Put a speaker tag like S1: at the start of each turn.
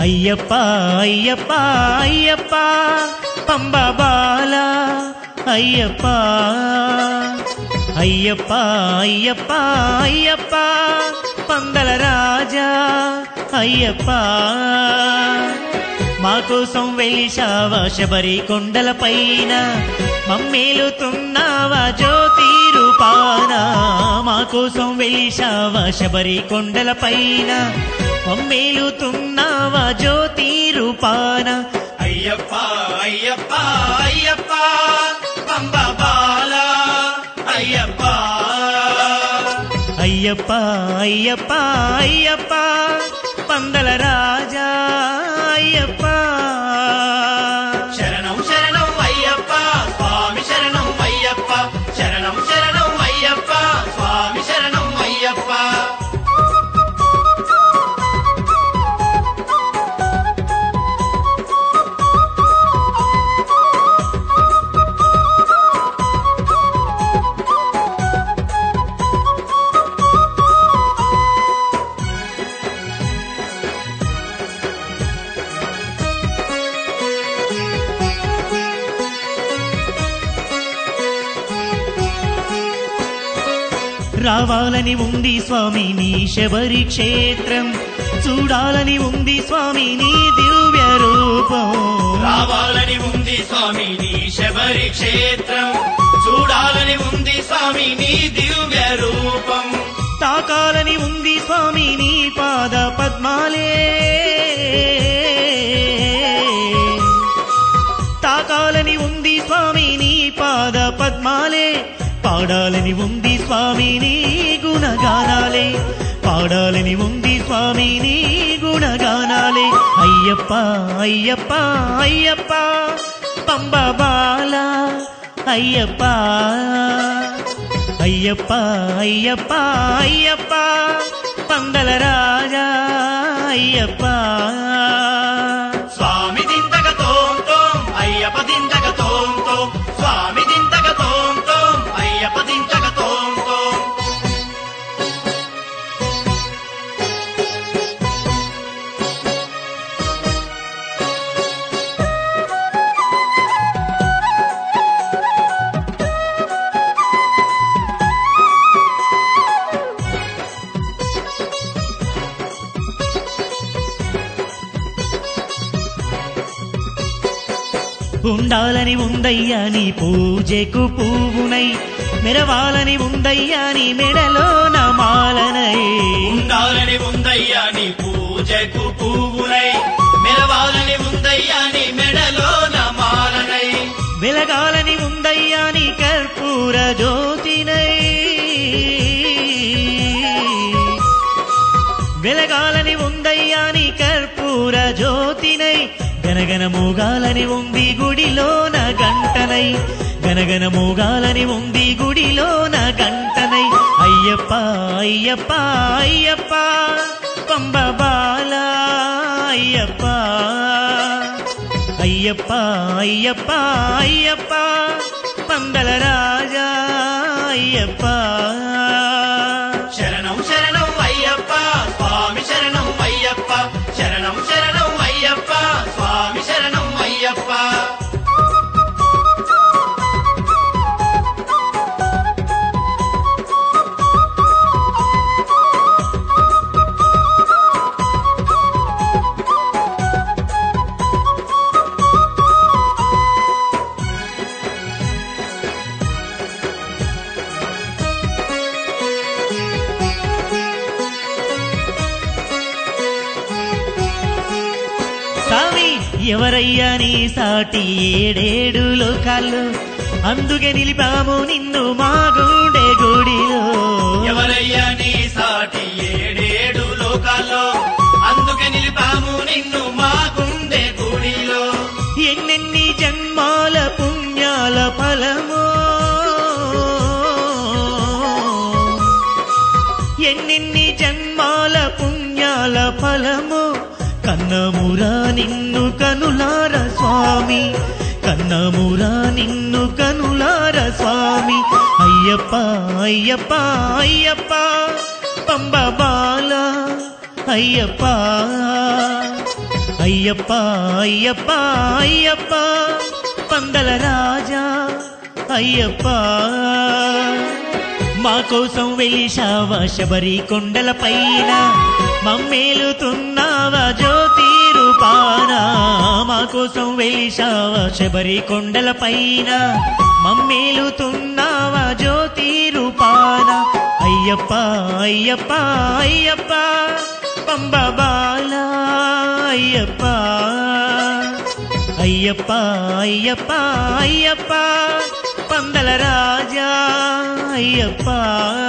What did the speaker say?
S1: అయ్యప్ప అయ్యప్ప అయ్యప్ప పంబ బాల అయ్యప్ప అయ్యప్ప అయ్యప్ప అయ్యప్ప పందల రాజా అయ్యప్ప మా కోసం వెలిశావా శబరి కొండల పైన మమ్మేలుతున్నావా జ్యోతి రూపాన మా కోసం వెలిశావా శబరి కొండల పైన మమ్మేలుతున్నావా జ్యోతి రూపాన
S2: అయ్యప్ప అయ్యప్ప అయ్యప్ప పంబ బాల అయ్యప్ప
S1: అయ్యప్ప అయ్యప్ప అయ్యప్ప పందల రాజా అయ్యప్ప
S2: శరణం శరణం అయ్యప్ప స్వామి శరణం అయ్యప్ప శరణం శరణం అయ్యప్ప స్వామి శరణం అయ్యప్ప
S1: రావాలని ఉంది స్వామి నీ శబరి క్షేత్రం చూడాలని ఉంది స్వామి నీ దివ్య రూపం
S2: రావాలని ఉంది స్వామి నీ శబరి క్షేత్రం చూడాలని ఉంది స్వామి నీ దివ్య రూపం
S1: తాకాలని ఉంది స్వామి నీ పాద పద్మాలే తాకాలని ఉంది స్వామి నీ పాద పద్మాలే పాడాలని ఉంది స్వామి నీ గుణగానాలే పాడాలని ఉంది స్వామి నీ గుణగానాలే అయ్యప్ప అయ్యప్ప అయ్యప్ప పంబ బాల అయ్యప్ప అయ్యప్ప అయ్యప్ప అయ్యప్ప పందల రాజా అయ్యప్ప
S2: స్వామి దింతక తోం తోం అయ్యప్ప దింతక తోం తోం స్వామి దింతక తోం తోం అయ్యప్ప దింతక తోం తోం
S1: ఉండాలని ఉందయ్యా నీ పూజకు పువ్వునై మెరవాలని ఉందయ్యా నీ మెడలో మాలనై
S2: ఉండాలని ఉందయ్యా నీ పూజకు పువ్వునై మెరవాలని ఉందయ్యా నీ మెడలో నమాలనై
S1: వెలగాలని ఉందయ్యా నీ కర్పూర జ్యోతినై వెలగాలని ఉందయ్యా నీ కర్పూర జ్యోతినై గనగన మూగాలని ఉంది గుడిలోన గంటనై గనగన మూగాలని ఉంది గుడిలోన గంటనై అయ్యప్ప అయ్యప్ప అయ్యప్ప పంబ బాల అయ్యప్ప అయ్యప్ప అయ్యప్ప అయ్యప్ప పందల రాజా అయ్యప్ప
S2: శరణం శరణం అయ్యప్ప స్వామి శరణం అయ్యప్ప శరణం శరణం అయ్యప్ప స్వామి శరణం అయ్యప్ప
S1: స్వామి ఎవరయ్యా నీ సాటి ఏడేడు లోకాల్లో అందుకే నిలిపాము నిన్ను మా గుండె గుడిలో
S2: ఎవరయ్యా నీ సాటి ఏడేడు లోకాల్లో అందుకే నిలిపాము నిన్ను మా గుండె గుడిలో
S1: ఎన్నెన్ని జన్మాల పుణ్యాల ఫలమో ఎన్నెన్ని జన్మాల పుణ్యాల ఫలము కన్నమురా నిన్ను కనులార స్వామి కన్నమురా నిన్ను కనులార స్వామి అయ్యప్ప అయ్యప్ప అయ్యప్ప పంబ బాల అయ్యప్ప అయ్యప్ప అయ్యప్ప అయ్యప్ప పందల రాజా అయ్యప్ప మా కోసం వెలిశావా శబరి కొండల పైన మమ్మేలుతున్నావా జ్యోతి రూపాన మా కోసం వెలిశావా శబరి కొండల పైన మమ్మేలుతున్నావా జ్యోతి రూపాన అయ్యప్ప అయ్యప్ప అయ్యప్ప పంబ బాల అయ్యప్ప అయ్యప్ప అయ్యప్ప అయ్యప్ప పందల రాజా అయ్యప్ప